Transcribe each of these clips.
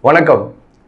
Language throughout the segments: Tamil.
வணக்கம்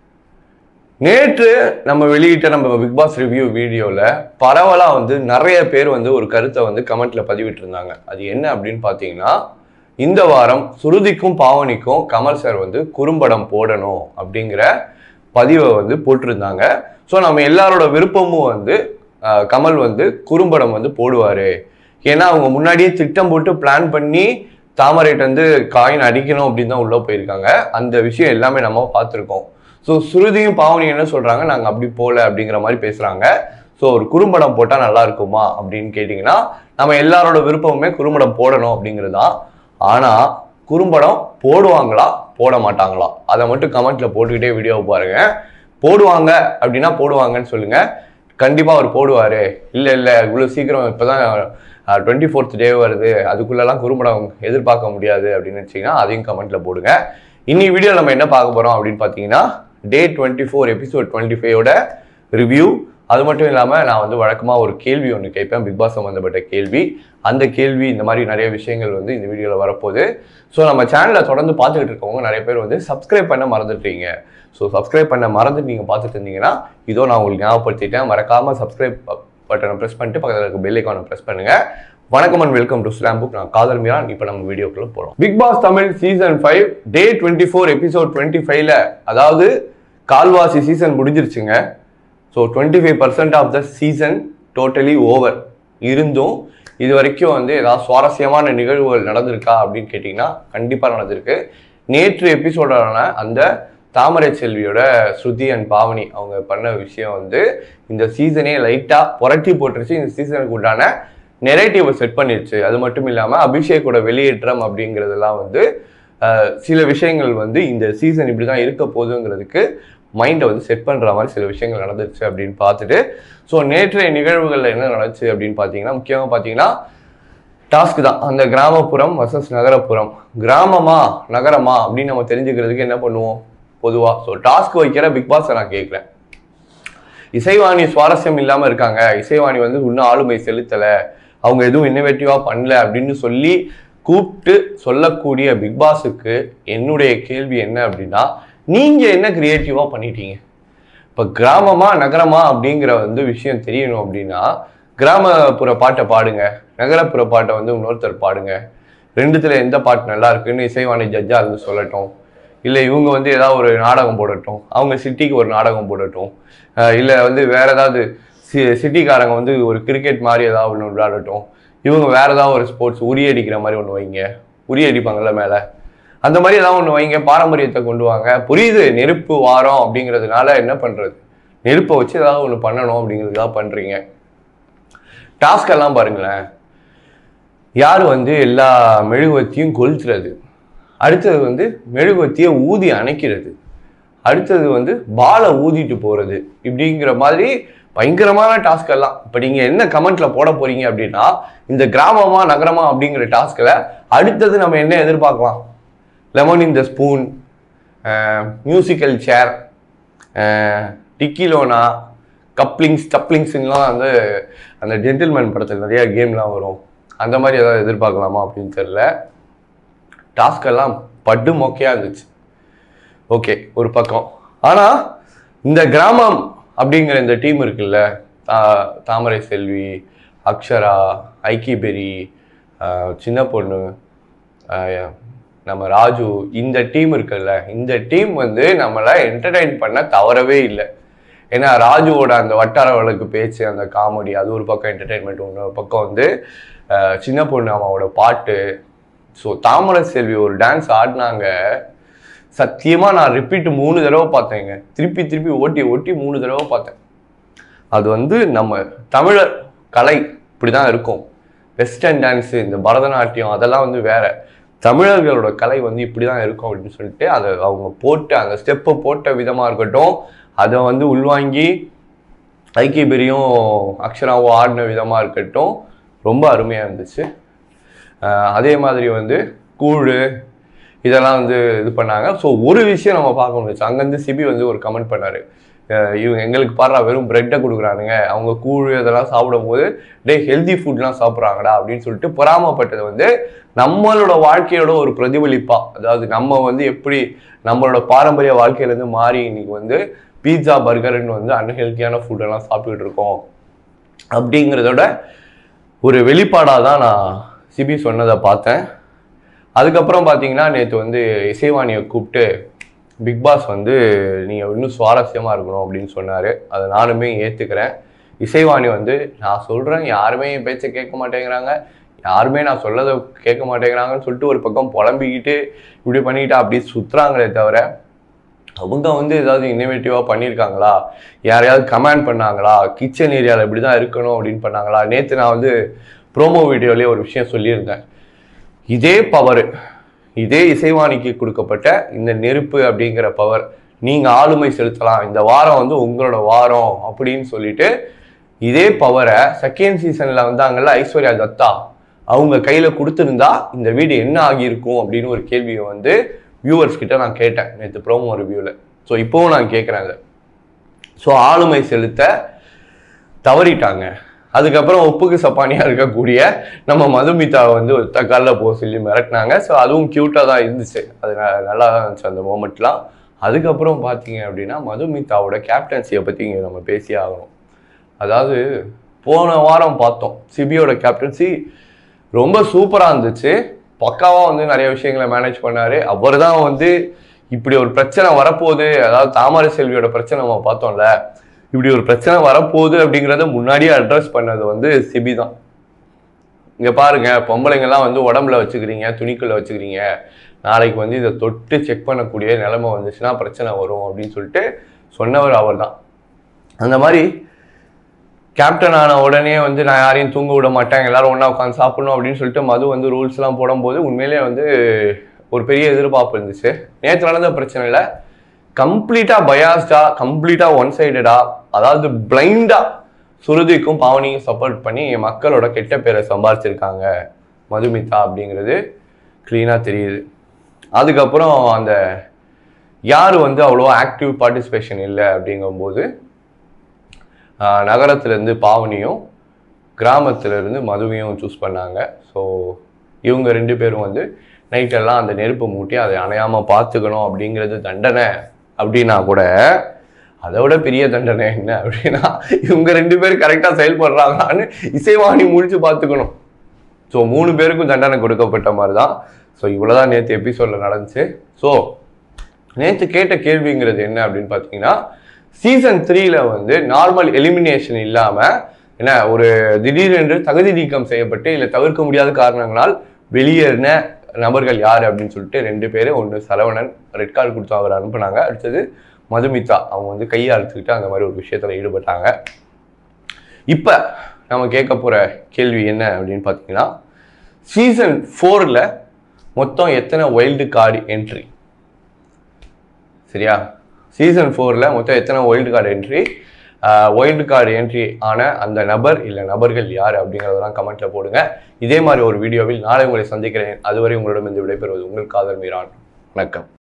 நேற்று நம்ம வெளியிட்ட நம்ம பிக் பாஸ் ரிவ்யூ வீடியோவில் பரவலாக வந்து நிறைய பேர் வந்து ஒரு கருத்தை வந்து கமெண்ட்ல பதிவிட்டு இருந்தாங்க அது என்ன அப்படின்னு பார்த்தீங்கன்னா இந்த வாரம் சுருதிக்கும் பாவனிக்கும் கமல் சார் வந்து குறும்படம் போடணும் அப்படிங்கிற பதிவை வந்து போட்டிருந்தாங்க ஸோ நம்ம எல்லாரோட விருப்பமும் வந்து ஆஹ், கமல் வந்து குறும்படம் வந்து போடுவார் ஏன்னா அவங்க முன்னாடியே திட்டம் போட்டு பிளான் பண்ணி தாமரைட்டு வந்து காயின் அடிக்கணும் அப்படின்னு தான் உள்ளே போயிருக்காங்க அந்த விஷயம் எல்லாமே நம்ம பார்த்துருக்கோம் ஸோ சுருதியும் பாவனியும் என்ன சொல்கிறாங்க நாங்கள் அப்படி போகல அப்படிங்கிற மாதிரி பேசுகிறாங்க ஸோ ஒரு குறும்படம் போட்டால் நல்லா இருக்குமா அப்படின்னு கேட்டிங்கன்னா நம்ம எல்லாரோட விருப்பமுமே குறும்படம் போடணும் அப்படிங்கிறது தான் ஆனால் குறும்படம் போடுவாங்களா போட மாட்டாங்களா அதை மட்டும் கமெண்ட்ல போட்டுக்கிட்டே வீடியோ பாருங்க போடுவாங்க அப்படின்னா போடுவாங்கன்னு சொல்லுங்க கண்டிப்பா அவர் போடுவாரு இல்ல இல்ல இவ்வளவு சீக்கிரம் இப்பதான் டுவெண்ட்டி ஃபோர்த் டே வருது அதுக்குள்ளெல்லாம் குறும்படம் எதிர்பார்க்க முடியாது அப்படின்னு வச்சீங்கன்னா அதையும் கமெண்ட்ல போடுங்க இன்னி வீடியோ நம்ம என்ன பார்க்க போறோம் அப்படின்னு பார்த்தீங்கன்னா day twenty four episode twenty ஃபைவோட ரிவ்யூ அது மட்டும் இல்லாமல் நான் வந்து வழக்கமாக ஒரு கேள்வி ஒன்று கேட்பேன் பிக் பாஸ் சம்மந்தப்பட்ட கேள்வி அந்த கேள்வி இந்த மாதிரி நிறைய விஷயங்கள் வந்து இந்த வீடியோவில் வரப்போகுது ஸோ நம்ம சேனலை தொடர்ந்து பார்த்துக்கிட்டு இருக்கவங்க நிறைய பேர் வந்து சப்ஸ்கிரைப் பண்ண மறந்துட்டீங்க ஸோ சப்ஸ்கிரைப் பண்ண மறந்துட்டு நீங்கள் பார்த்துட்டு இருந்தீங்கன்னா இதோ நான் உங்களுக்கு ஞாபகப்படுத்திட்டேன் மறக்காமல் சப்ஸ்கிரைப் பட்டனை ப்ரெஸ் பண்ணிட்டு பக்கத்தில் இருக்க பெல் ஐக்கானை ப்ரெஸ் பண்ணுங்க வணக்கம் and welcome to slam book நான் காதல் மீரா இப்போ நம்ம வீடியோக்குள்ள போகிறோம் Bigg Boss Tamil season five day twenty four episode twenty ஃபைவ்ல அதாவது கால்வாசி சீசன் முடிஞ்சிருச்சுங்க so twenty five percent of the season totally over இருந்தும் இது வரைக்கும் வந்து ஏதாவது சுவாரஸ்யமான நிகழ்வுகள் நடந்திருக்கா அப்படின்னு கேட்டிங்கன்னா கண்டிப்பாக நடந்திருக்கு நேற்று எபிசோடான அந்த தாமரை செல்வியோட ஸ்ருதி அண்ட் பாவனி அவங்க பண்ண விஷயம் வந்து இந்த சீசனே லைட்டாக புரட்டி போட்டுருச்சு இந்த சீசனுக்கு உண்டான நெரேட்டிவை செட் பண்ணிருச்சு அது மட்டும் இல்லாமல் அபிஷேக்கோட வெளியேற்றம் அப்படிங்கிறதெல்லாம் வந்து அஹ், சில விஷயங்கள் வந்து இந்த சீசன் இப்படி தான் இருக்க போகுதுங்கிறதுக்கு மைண்டை வந்து செட் பண்ணுற மாதிரி சில விஷயங்கள் நடந்துருச்சு அப்படின்னு பார்த்துட்டு ஸோ நேற்றைய நிகழ்வுகளில் என்ன நடந்துச்சு அப்படின்னு பார்த்தீங்கன்னா முக்கியமாக பார்த்தீங்கன்னா டாஸ்க் தான் அந்த கிராமப்புறம் வர்சஸ் நகரப்புறம் கிராமமா நகரமா அப்படின்னு நம்ம தெரிஞ்சுக்கிறதுக்கு என்ன பண்ணுவோம் பொதுவாக ஸோ டாஸ்க் வைக்கிற பிக் பாஸை நான் கேட்குறேன் இசைவாணி சுவாரஸ்யம் இல்லாமல் இருக்காங்க இசைவாணி வந்து இன்னும் ஆளுமை செலுத்தலை அவங்க எதுவும் இன்னோவேட்டிவாக பண்ணல அப்படின்னு சொல்லி கூப்பிட்டு சொல்லக்கூடிய பிக் பாஸுக்கு என்னுடைய கேள்வி என்ன அப்படின்னா நீங்கள் என்ன கிரியேட்டிவாக பண்ணிட்டீங்க இப்போ கிராமமா நகரமா அப்படிங்கிற வந்து விஷயம் தெரியணும் அப்படின்னா கிராமப்புற பாட்டை பாடுங்க நகரப்புற பாட்டை வந்து இன்னொருத்தர் பாடுங்க ரெண்டுத்துல எந்த பாட்டு நல்லா இருக்குன்னு இசைவாணி ஜட்ஜா இருந்து சொல்லட்டும் இல்லை இவங்க வந்து ஏதாவது ஒரு நாடகம் போடட்டும் அவங்க சிட்டிக்கு ஒரு நாடகம் போடட்டும் அஹ் இல்லை வந்து வேற ஏதாவது சி சிட்டிக்காரங்க வந்து ஒரு கிரிக்கெட் மாதிரி ஏதாவது ஒன்று விளையாடட்டும் இவங்க வேற ஏதாவது ஒரு ஸ்போர்ட்ஸ் உரி அடிக்கிற மாதிரி ஒன்று வைங்க உரி அடிப்பாங்கல்ல மேலே அந்த மாதிரி ஏதாவது ஒன்று வைங்க பாரம்பரியத்தை கொண்டு வாங்க புரியுது நெருப்பு வாரம் அப்படிங்கிறதுனால என்ன பண்ணுறது நெருப்பை வச்சு ஏதாவது ஒன்று பண்ணணும் அப்படிங்கிறதுக்காக பண்ணுறீங்க டாஸ்க் எல்லாம் பாருங்களேன் யார் வந்து எல்லா மெழுகுவத்தியும் கொளுத்துறது அடுத்தது வந்து மெழுகுவத்தியை ஊதி அணைக்கிறது அடுத்தது வந்து பாலை ஊதிட்டு போகிறது இப்படிங்கிற மாதிரி பயங்கரமான டாஸ்க் எல்லாம் இப்போ நீங்கள் என்ன கமெண்ட்ல போட போறீங்க அப்படின்னா இந்த கிராமமா நகரமா அப்படிங்கிற டாஸ்கில் அடுத்தது நம்ம என்ன எதிர்பார்க்கலாம் lemon in the spoon musical chair டிக்கிலோனா கப்ளிங்ஸ் டப்ளிங்ஸ்லாம் வந்து அந்த ஜென்டில்மேன் படத்தில் நிறைய கேம்லாம் வரும் அந்த மாதிரி ஏதாவது எதிர்பார்க்கலாமா அப்படின்னு தெரியல டாஸ்க் எல்லாம் படு மொக்கையாக இருந்துச்சு ஓகே ஒரு பக்கம் ஆனால் இந்த கிராமம் அப்படிங்கிற இந்த டீம் இருக்குல்ல தா- தாமரை செல்வி அக்ஷரா ஐக்கி பெரி ஆஹ் சின்ன பொண்ணு ஆஹ் நம்ம ராஜு இந்த டீம் இருக்குல்ல இந்த டீம் வந்து நம்மளை என்டர்டைன் பண்ண தவறவே இல்லை ஏன்னா ராஜுவோட அந்த வட்டார வழக்கு பேச்சு அந்த காமெடி அது ஒரு பக்கம் என்டர்டைன்மெண்ட் இன்னொரு பக்கம் வந்து ஆஹ் சின்ன பொண்ணு அம்மாவோட பாட்டு ஸோ தாமரை செல்வி ஒரு டான்ஸ் ஆடினாங்க சத்தியமா நான் ரிப்பீட் மூணு தடவை பார்த்தேங்க திருப்பி திருப்பி ஓட்டி ஓட்டி மூணு தடவை பார்த்தேன் அது வந்து நம்ம தமிழர் கலை இப்படி தான் இருக்கும் வெஸ்டர்ன் டான்ஸு இந்த பரதநாட்டியம் அதெல்லாம் வந்து வேற தமிழர்களோட கலை வந்து இப்படி தான் இருக்கும் அப்படின்னு சொல்லிட்டு அதை அவங்க போட்டு அந்த ஸ்டெப்பை போட்ட விதமாக இருக்கட்டும் அதை வந்து உள்வாங்கி ஐக்கிய பெரியும் அக்ஷராவும் ஆடின விதமாக இருக்கட்டும் ரொம்ப அருமையாக இருந்துச்சு ஆஹ் அதே மாதிரி வந்து கூழ் இதெல்லாம் வந்து இது பண்ணாங்க ஸோ ஒரு விஷயம் நம்ம பார்க்க முடிச்சு அங்கேருந்து சிபி வந்து ஒரு கமெண்ட் பண்ணாரு அஹ் இவங்க எங்களுக்கு பாடுறா வெறும் பிரெட்டை கொடுக்குறானுங்க அவங்க கூழ் இதெல்லாம் சாப்பிடும்போது டே ஹெல்தி ஃபுட்லாம் சாப்பிட்றாங்கடா அப்படின்னு சொல்லிட்டு பொறாமப்பட்டது வந்து நம்மளோட வாழ்க்கையோட ஒரு பிரதிபலிப்பா அதாவது நம்ம வந்து எப்படி நம்மளோட பாரம்பரிய வாழ்க்கையிலேருந்து மாறி இன்னைக்கு வந்து பீட்சா பர்கர்னு வந்து அன்ஹெல்த்தியான ஃபுட்டெல்லாம் சாப்பிட்டுட்டு இருக்கோம் அப்படிங்கிறதோட ஒரு வெளிப்பாடாக தான் நான் சிபி சொன்னதை பார்த்தேன் அதுக்கப்புறம் பார்த்தீங்கன்னா நேற்று வந்து இசைவாணியை கூப்பிட்டு பிக் பாஸ் வந்து நீங்கள் இன்னும் சுவாரஸ்யமாக இருக்கணும் அப்படின்னு சொன்னார் அதை நானுமே ஏற்றுக்கிறேன் இசைவாணி வந்து நான் சொல்கிறேன் யாருமே என் பேச்சை கேட்க மாட்டேங்கிறாங்க யாருமே நான் சொல்லதை கேட்க மாட்டேங்கிறாங்கன்னு சொல்லிட்டு ஒரு பக்கம் புலம்பிக்கிட்டு இப்படி பண்ணிக்கிட்டு அப்படி சுற்றுறாங்களே தவிர அவங்க வந்து ஏதாவது இன்னோவேட்டிவாக பண்ணியிருக்காங்களா யாரையாவது கமெண்ட் பண்ணாங்களா கிச்சன் ஏரியாவில் இப்படி தான் இருக்கணும் அப்படின்னு பண்ணாங்களா நேற்று நான் வந்து ப்ரோமோ வீடியோலேயே ஒரு விஷயம் சொல்லியிருந்தேன் இதே பவர் இதே இசைவாணிக்கு கொடுக்கப்பட்ட இந்த நெருப்பு அப்படிங்கிற பவர் நீங்கள் ஆளுமை செலுத்தலாம் இந்த வாரம் வந்து உங்களோட வாரம் அப்படின்னு சொல்லிட்டு இதே பவரை செகண்ட் சீசனில் வந்தாங்கல்ல ஐஸ்வர்யா தத்தா அவங்க கையில் கொடுத்துருந்தா இந்த வீடு என்ன ஆகியிருக்கும் அப்படின்னு ஒரு கேள்வியை வந்து வியூவர்ஸ் கிட்ட நான் கேட்டேன் நேற்று ப்ரோமோ ரிவ்யூவில் ஸோ இப்போவும் நான் கேட்குறேன் அதை ஸோ ஆளுமை செலுத்த தவறிட்டாங்க அதுக்கப்புறம் உப்புக்கு சப்பானியா இருக்கக்கூடிய நம்ம மதுமிதாவை வந்து ஒரு தக்காலில் போக சொல்லி மிரட்டினாங்க ஸோ அதுவும் க்யூட்டாக தான் இருந்துச்சு அது ந- நல்லா தான் இருந்துச்சு அந்த மூமெண்ட்லாம் அதுக்கப்புறம் பார்த்தீங்க அப்படின்னா மதுமிதாவோட கேப்டன்சியை பற்றி இங்கே நம்ம பேசியே ஆகணும் அதாவது போன வாரம் பார்த்தோம் சிபியோட கேப்டன்சி ரொம்ப சூப்பராக இருந்துச்சு பக்காவாக வந்து நிறைய விஷயங்களை மேனேஜ் பண்ணாரு அவர் தான் வந்து இப்படி ஒரு பிரச்சனை வரப்போகுது அதாவது தாமரை செல்வியோட பிரச்சனை நம்ம பார்த்தோம்ல இப்படி ஒரு பிரச்சனை வரப்போகுது அப்படிங்கிறத முன்னாடியே அட்ரஸ் பண்ணது வந்து சிபி தான் இங்க பாருங்க பொம்பளைங்கெல்லாம் வந்து உடம்புல வச்சுக்கிறீங்க துணிக்குள்ள வச்சுக்கிறீங்க நாளைக்கு வந்து இதை தொட்டு செக் பண்ணக்கூடிய நிலைமை வந்துச்சுன்னா பிரச்சனை வரும் அப்படின்னு சொல்லிட்டு சொன்னவர் அவர் தான் அந்த மாதிரி கேப்டன் ஆன உடனே வந்து நான் யாரையும் தூங்க விட மாட்டேன் எல்லாரும் ஒன்றா உட்காந்து சாப்பிடணும் அப்படின்னு சொல்லிட்டு மது வந்து ரூல்ஸ்லாம் போடும்போது உண்மையிலேயே வந்து ஒரு பெரிய எதிர்பார்ப்பு இருந்துச்சு நேற்று நடந்த பிரச்சனையில் கம்ப்ளீட்டாக பயாஸ்டா கம்ப்ளீட்டாக ஒன் சைடடா அதாவது பிளைண்டா சுருதிக்கும் பாவனியும் சப்போர்ட் பண்ணி மக்களோட கெட்ட பேரை சம்பாரிச்சிருக்காங்க மதுமிதா அப்படிங்கிறது க்ளீனாக தெரியுது அதுக்கப்புறம் அந்த யார் வந்து அவ்வளோ ஆக்டிவ் பார்ட்டிசிபேஷன் இல்லை அப்படிங்கும்போது ஆஹ், நகரத்திலேருந்து பாவனியும் கிராமத்திலேருந்து மதுவையும் சூஸ் பண்ணாங்க ஸோ இவங்க ரெண்டு பேரும் வந்து நைட்டெல்லாம் அந்த நெருப்பு மூட்டி அதை அணையாமல் பார்த்துக்கணும் அப்படிங்கிறது தண்டனை அப்படின்னா கூட அதை விட பெரிய தண்டனை என்ன அப்படின்னா இவங்க ரெண்டு பேரும் கரெக்டாக செயல்படுறாங்களான்னு இசைவாணி முடிச்சு பார்த்துக்கணும் ஸோ மூணு பேருக்கும் தண்டனை கொடுக்கப்பட்ட மாதிரி தான் ஸோ இவ்வளோதான் நேற்று எபிசோடில் நடந்துச்சு ஸோ நேற்று கேட்ட கேள்விங்கிறது என்ன அப்படின்னு பார்த்தீங்கன்னா சீசன் த்ரீல வந்து நார்மல் எலிமினேஷன் இல்லாமல் என்ன ஒரு திடீரென்று தகுதி நீக்கம் செய்யப்பட்டு இல்லை தவிர்க்க முடியாத காரணங்களால் வெளியேறின நபர்கள் யார் அப்படின்னு சொல்லிட்டு ரெண்டு பேர் ஒன்று சரவணன் ரெட் கார்டு கொடுத்து அவர் அனுப்புனாங்க அடுத்தது மதுமிதா அவங்க வந்து கையை அறுத்துக்கிட்டு அந்த மாதிரி ஒரு விஷயத்தில் ஈடுபட்டாங்க இப்போ நம்ம கேட்க போகிற கேள்வி என்ன அப்படின்னு பார்த்தீங்கன்னா சீசன் ஃபோரில் மொத்தம் எத்தனை வைல்டு கார்டு என்ட்ரி சரியா சீசன் ஃபோரில் மொத்தம் எத்தனை wild card entry wild card entry ஆன அந்த நபர் இல்லை நபர்கள் யார் அப்படிங்கிறதெல்லாம் கமெண்ட்டில் போடுங்க இதே மாதிரி ஒரு வீடியோவில் நாளை உங்களை சந்திக்கிறேன் அதுவரை உங்களிடம் இந்த விடைபெறுவது உங்கள் காதல் மீரான் வணக்கம்